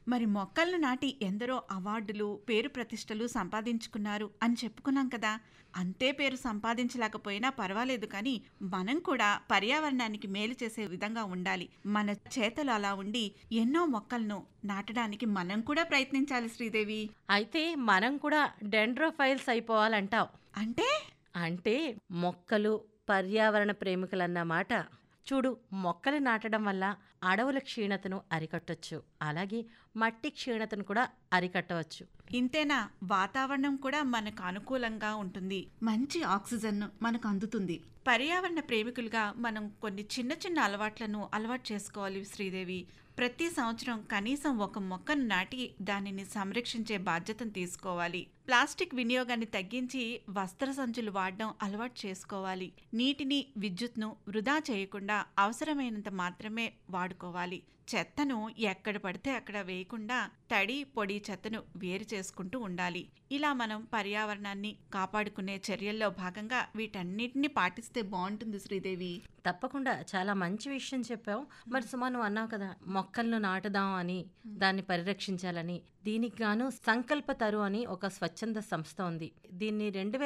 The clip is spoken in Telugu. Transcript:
మరి మొక్కలను నాటి ఎందరో అవార్డులు పేరు ప్రతిష్టలు సంపాదించుకున్నారు అని చెప్పుకున్నాం కదా అంతే పేరు సంపాదించలేకపోయినా పర్వాలేదు కానీ మనం కూడా పర్యావరణానికి మేలు చేసే విధంగా ఉండాలి మన చేతలు అలా ఉండి ఎన్నో మొక్కలను నాటడానికి మనం కూడా ప్రయత్నించాలి శ్రీదేవి అయితే మనం కూడా డెండ్రోఫైల్స్ అయిపోవాలంటావు అంటే అంటే మొక్కలు పర్యావరణ ప్రేమికులన్నమాట చూడు మొక్కలు నాటడం వల్ల అడవుల క్షీణతను అరికట్టొచ్చు అలాగే మట్టి క్షీణతను కూడా అరికట్టవచ్చు ఇంతేనా వాతావరణం కూడా మనకు అనుకూలంగా ఉంటుంది మంచి ఆక్సిజన్ మనకు అందుతుంది పర్యావరణ ప్రేమికులుగా మనం కొన్ని చిన్న చిన్న అలవాట్లను అలవాటు చేసుకోవాలి శ్రీదేవి ప్రతి సంవత్సరం కనీసం ఒక మొక్కను నాటి దానిని సంరక్షించే బాధ్యతను తీసుకోవాలి ప్లాస్టిక్ వినియోగాన్ని తగ్గించి వస్త్ర సంచులు వాడడం అలవాటు చేసుకోవాలి నీటిని విద్యుత్ను వృధా చేయకుండా అవసరమైనంత మాత్రమే వాడుకోవాలి చెత్తను ఎక్కడ పడితే అక్కడ వేయకుండా తడి పొడి చెత్తను వేరు చేసుకుంటూ ఉండాలి ఇలా మనం పర్యావరణాన్ని కాపాడుకునే చర్యల్లో భాగంగా వీటన్నిటిని పాటిస్తే బాగుంటుంది శ్రీదేవి తప్పకుండా చాలా మంచి విషయం చెప్పావు మరి సుమా నువ్వు అన్నావు కదా మొక్కలను నాటుదాం అని దాన్ని పరిరక్షించాలని దీనికి గాను సంకల్ప తరు అని ఒక స్వచ్ఛంద సంస్థ ఉంది దీన్ని రెండు